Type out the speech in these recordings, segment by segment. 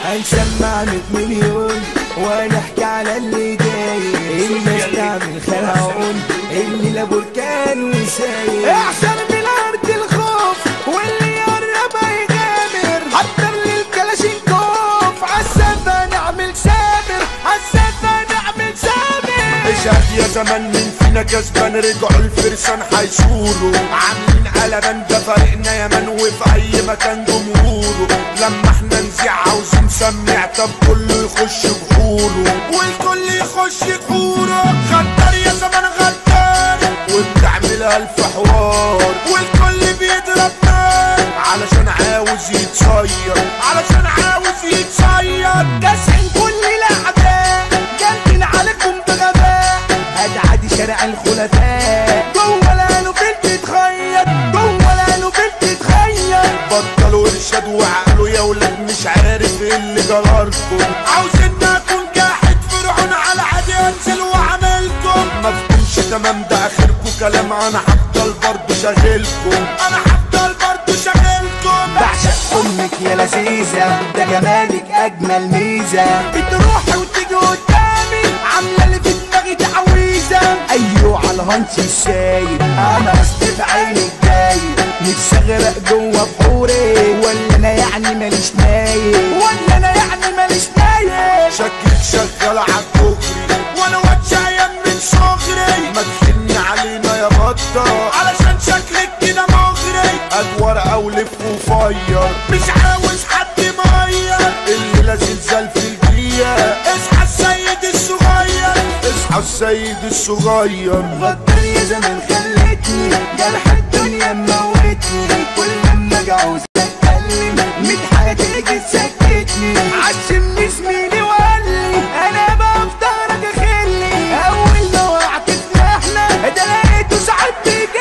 هنسمع 100 مليون ونحكي على اللي داير الناس تعمل خلعون اللي لا بركان وساير احسن من ارض الخوف واللي يقرب هيغامر حضر للكلاشينكوف عالسفة نعمل سامر عالسفة نعمل سامر اشهد يا زمان مين فينا كسبان رجعوا الفرسان هيشوروا عاملين قلبان ده فريقنا يا مان وفي اي مكان جمهوره لما احنا نذيع عاوزين نسمع طب كله يخش بحوره والكل يخش بحوره غدار يا زمان غدار وبتعمل الف حوار والكل بيضرب نار علشان عاوز يتصير علشان عاوز يتصير كاسحين كل الاعداء جالدين عليكم بغباء ادعادي شارع الخلفاء جوه لانه بنت تخيط جوه لانه بنت تخيط بطلوا ارشاد وعقلوا يا ولاد مش عارف ايه اللي جرالكم عاوزين اكون جاحد فرعون على عادي انزل واعملكم مفهومش تمام ده اخركم كلام انا هفضل برضه شاغلكم انا هفضل برضه شاغلكم بعشق امك يا لذيذة ده جمالك اجمل ميزة بتروحي وتيجي قدامي عاملة اللي في دماغي تعويذة ايوه على هانش السايب انا اصلي في عينك دايب نفسي اغرق جوه بحوري ولا انا يعني ماليش نايم ولا انا يعني ماليش نايم شكلك شغال عالكوكري وانا واد شايم من صغري ما تحن علينا يا بطة علشان شكلك كده مغري ادوار او لف وفير مش عاوز حد مغير اللي لا زلزال في الجرية اصحى السيد الصغير اصحى السيد الصغير غدر يا زمان خلتني جرح الدنيا موتني كل لما اجي عاوز اتكلم ميت حاجه تيجي تسكتني عشمني زميلي وقال لي انا بقى في ظهرك اخلي اول ما وقعت في محنه ده لقيته ساعات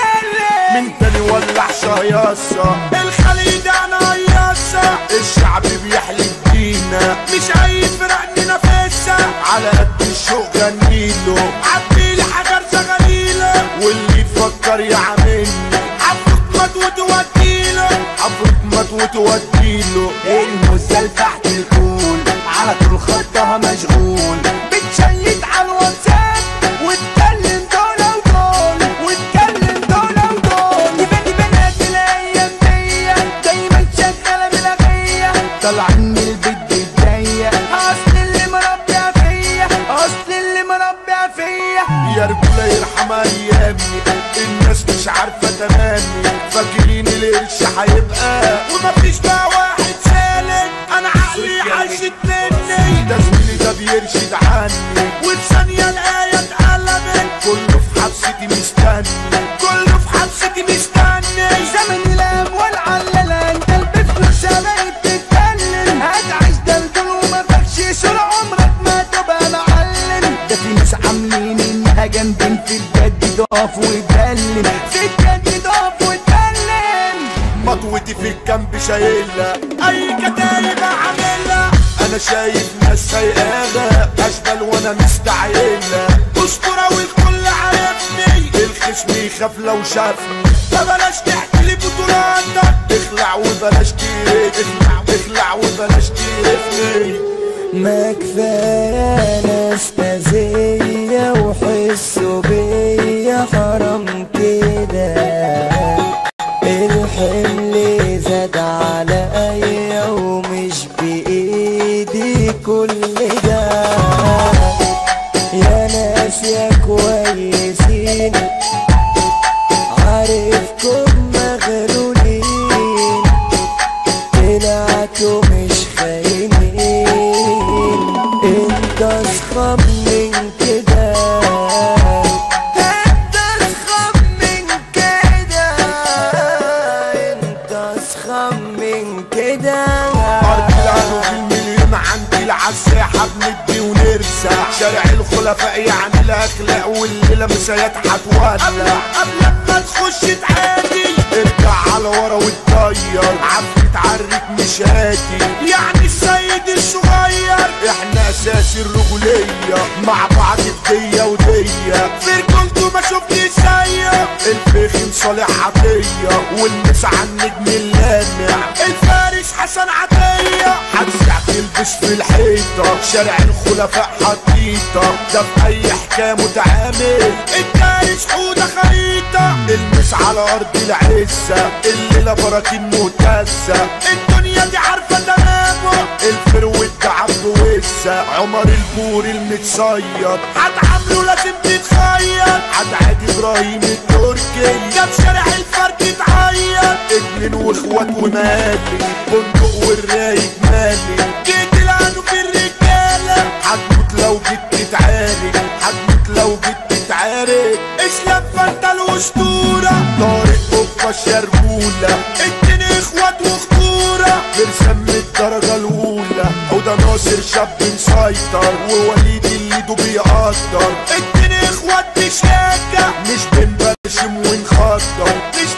بيجلي من تاني ولع شهيصة الخليج انا ياسة الشعب بيحلف بينا مش اي فرق ننافسها على قد الشوق غنيله عبيلي حجر زغليله واللي يفكر يعاملني عفرك مات وتوديله عفرك مات وتوديله المزة تحت الكون على طول خطها مشغول بتشيد على الواتساب وتكلم دول ودول وتكلم دول ودول يبقى بنات الايام دي دايما شغاله بالاغنيه طالعين من البيت بتضيق اصل اللي مربيها فيا اصل اللي مربيها فيا يا رجولة يرحم ايامي الناس مش عارفة تمامي فاكرين القرش هيبقى ومفيش بقى واحد سالك انا عقلي عاشت مني ده زميلي ده بيرشد عني وفي ثانية الآية اتقلبت كله في حبستي مستني كله في حبستي مستني زمن الاموال عللة انت البفلوس بقيت تتكلم هتعيش دلدل وما فيكش شر عمرك ما تبقى معلم ده في ناس عاملين انها جامدين في الجد تقف وتبلم في الجد تقف وتبلم مطوتي في الجنب شايلها اي كتايب عاملها انا شايف ناس سايقاها اشبال وانا مستعيلها اسطورة والكل عارفني الخصم يخاف لو شافني فبلاش تحكي لي بطولاتك اخلع وبلاش تقرف اخلع اخلع وبلاش تقرفني ما كفاية ناس نازية وحسوا بيا حرام كده الحمل زاد عليا ومش بإيدي كل ده يا ناس يا كويسين عارفكم مغلولين طلعتوا مش خاينين انت اصخب من كده انت اصخب من كده انت اصخب من كده ارض العنو في المليون عندي العساحة بندي ونرسى شارع الخلفاء يعني الاخلاق والليلة مسايات هتولع قبل ما تخش تعادي ارجع على ورا وتطير عفريت عرك مش هادي يعني السيد الصغير احنا اساس الرجولية مع بعض بدية ودية في رجولته ما شفتش زيه الفخم صالح عطية والناس على النجم اللامع الفارس حسن عطية هتسع تلبس مش في الحيطة شارع الخلفاء حطيطة ده في اي حكاية متعامل الدارس حودة خريطة المس على ارض العزة الليلة براكين مهتزة الدنيا دي عارفة تمامه الفروت ده عبد وسة عمر البور المتصيد هتعامله لازم تتخيل هتعادي ابراهيم التركي جاب شارع الفرد اتعيط اتنين واخوات ومالي بندق والرايق مالي جيت لعنه في الرجالة هتموت لو جيت تتعارك هتموت لو جيت تتعارك اسلام فانت الاسطورة طارق قبة شربولة اتنين اخوات وخطورة مرسم الدرجة الاولى هدى ناصر شاب مسيطر ووليد اللي ايده بيقدر اتنين اخوات بشياكة مش بنبرشم ونخدر مش